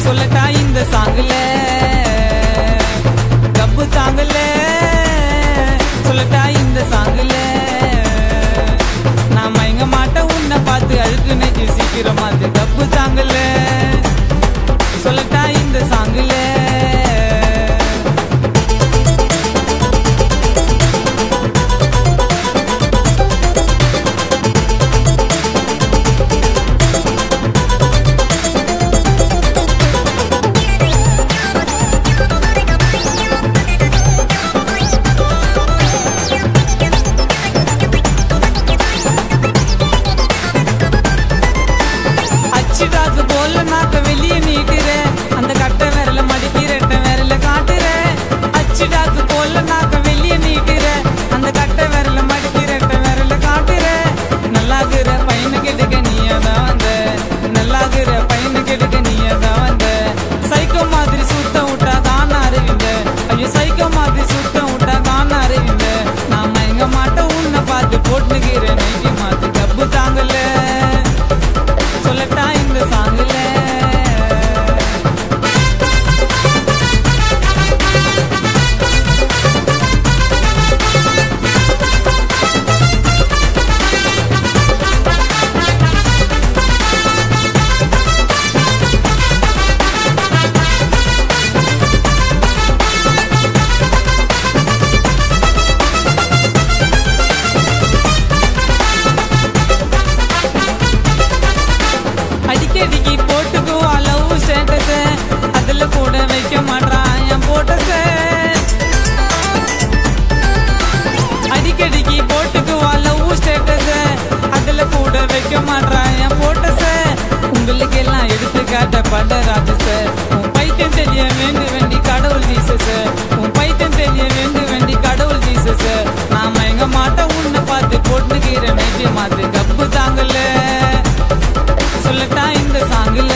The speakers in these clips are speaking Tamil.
சொல்லட்டா இந்த சாங்குல கப்பு தாங்கல சொல்லட்டா இந்த சாங்குல நான் மயங்க மாட்டேன் உன்னை பார்த்து அழுக்கு நெஞ்சு சீக்கிரமா அது கப்பு தாங்கல சொல்லட்டா இந்த சாங்குல அச்சுடாக்கு போல நாக்க வெளியே நீட்டுற அந்த கட்டை விரல மடிக்கி ரெட்டை விரல காட்டுற அச்சுடாக்கு போல நாக்க வெளியே நீட்டுற அந்த கட்டை விரல மடிக்கி ரெட்டை விரல காட்டுற நல்லாகுற பையனு கெடுக்க நீயதான் வந்த நல்லாகுற பையனு கெடுக்க நீயதான் வந்த சைக்கோ மாதிரி சுத்த விட்டா காண அறிவிந்த ஐயோ சைக்கோ மாதிரி சுத்த விட்டா காண அறிவிந்த நான் மயங்க மாட்டேன் உன்னை பார்த்து போட்டுக்கிறேன் நைட்டி மாத்து கப்பு தாங்கல சொல்லட்டா இந்த சாங்குல அடிக்கடிக்கு போட்டுக்குவா லவ் ஸ்டேட்டஸ் அதுல கூட வைக்க மாட்டான் என் போட்டஸ் அடிக்கடிக்கு போட்டுக்குவா லவ் ஸ்டேட்டஸ் அதுல கூட வைக்க மாட்டான் என் போட்டஸ் உங்களுக்கு எல்லாம் எடுத்து காட்ட பட ராஜஸ் உன் பைத்தியம் தெரிய வேண்டு வேண்டி கடவுள் ஜீசஸ் உன் பைத்தியம் தெரிய வேண்டு வேண்டி கடவுள் ஜீசஸ் நான் மயங்க மாட்டேன் உன்னை பார்த்து போட்டுக்கிறேன் நைட்டிய மாத்து கப்பு தாங்கல சொல்லட்டா இந்த சாங்குல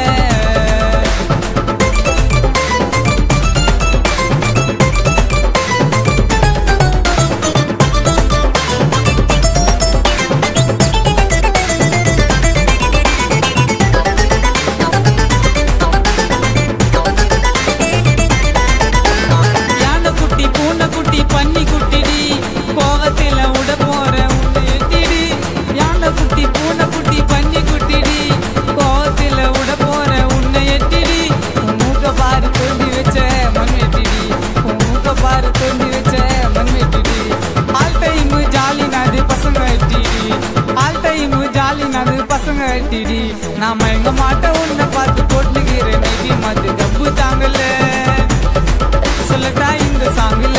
யானை குட்டி பூனை குட்டி பன்னி குட்டிடி கோவத்தில உட போற உன்னை எட்டிடி யானை குட்டி பூனை குட்டி பன்னி குட்டிடி கோவத்தில உட போற உன்னை எட்டிடி உன் மூக்க பாரு தோண்டி வச்ச மண் வெட்டிடி உன் மூக்க பாரு தோண்டி வச்ச மண் வெட்டிடி ஆல் டைம் ஜாலி நாது பசங்க எட்டிடி ஆல் டைம் ஜாலி நாது பசங்க எட்டிடி நான் மயங்க மாட்டேன் உன்னை பார்த்து போட்டுக்கிறேன் நைட்டி மாத்து கப்பு தாங்கல சொல்லட்டா இந்த சாங்குல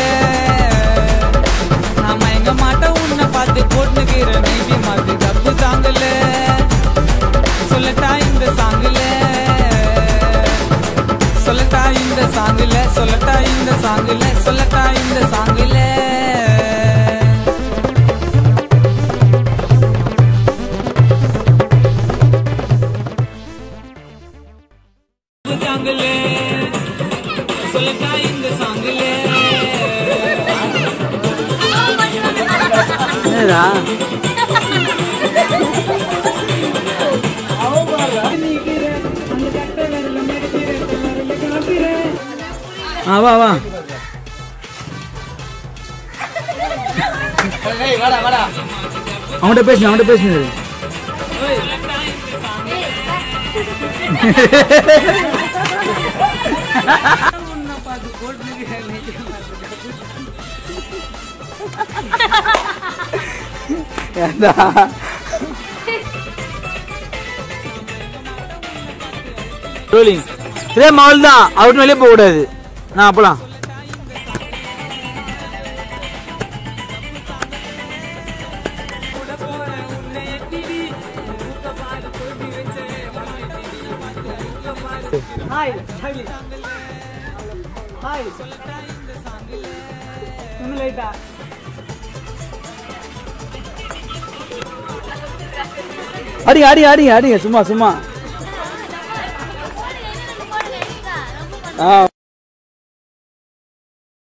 நான் மயங்க மாட்டேன் உன்னை பார்த்து போட்டுக்கிற நைட்டி மாத்து கப்பு தாங்கல சொல்லட்டா இந்த சாங்குல சொல்லட்டா இந்த சாங்குல சொல்லட்டா இந்த சாங்குல சொல்லட்டா இந்த சாங்குல சாங்குல சொல்லட்டா இந்த சாங்குல என்னடா ஆ வா வா அவன்கிட்ட பேசுங்க அவன்கிட்ட பேசுங்க உன்னை பார்த்து போட்டுக்கிறேன் ஏண்டா ரோலிங் சேம் அவள் தான் அவர்கிட்ட வெளியே போக கூடாது நான் அப்பலாம் ஹாய் ஹாய் ஹாய் இன்னும் லைட்டா அடிங்க அடிங்க அடிங்க அடிங்க சும்மா சும்மா ஆ